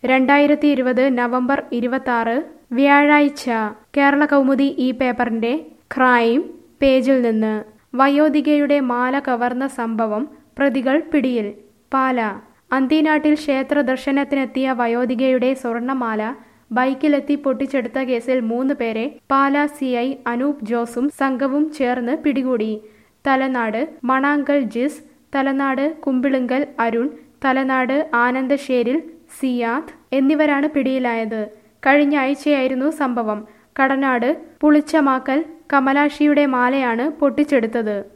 രണ്ടായിരത്തി ഇരുപത് നവംബർ ഇരുപത്തി വ്യാഴാഴ്ച കേരള കൗമുദി ഈ പേപ്പറിന്റെ ക്രൈം പേജിൽ നിന്ന് വയോധികയുടെ മാല കവർന്ന സംഭവം പ്രതികൾ പിടിയിൽ പാല അന്തിനാട്ടിൽ ക്ഷേത്ര ദർശനത്തിനെത്തിയ വയോധികയുടെ സ്വർണമാല ബൈക്കിലെത്തി പൊട്ടിച്ചെടുത്ത കേസിൽ മൂന്ന് പേരെ പാല സി ഐ അനൂപ് ജോസും സംഘവും ചേർന്ന് പിടികൂടി തലനാട് മണാങ്കൽ ജിസ് തലനാട് കുമ്പിളുങ്കൽ അരുൺ തലനാട് ആനന്ദശേരിൽ സിയാദ് എന്നിവരാണ് പിടിയിലായത് കഴിഞ്ഞ ആഴ്ചയായിരുന്നു സംഭവം കടനാട് പുളിച്ചമാക്കൽ കമലാക്ഷിയുടെ മാലയാണ് പൊട്ടിച്ചെടുത്തത്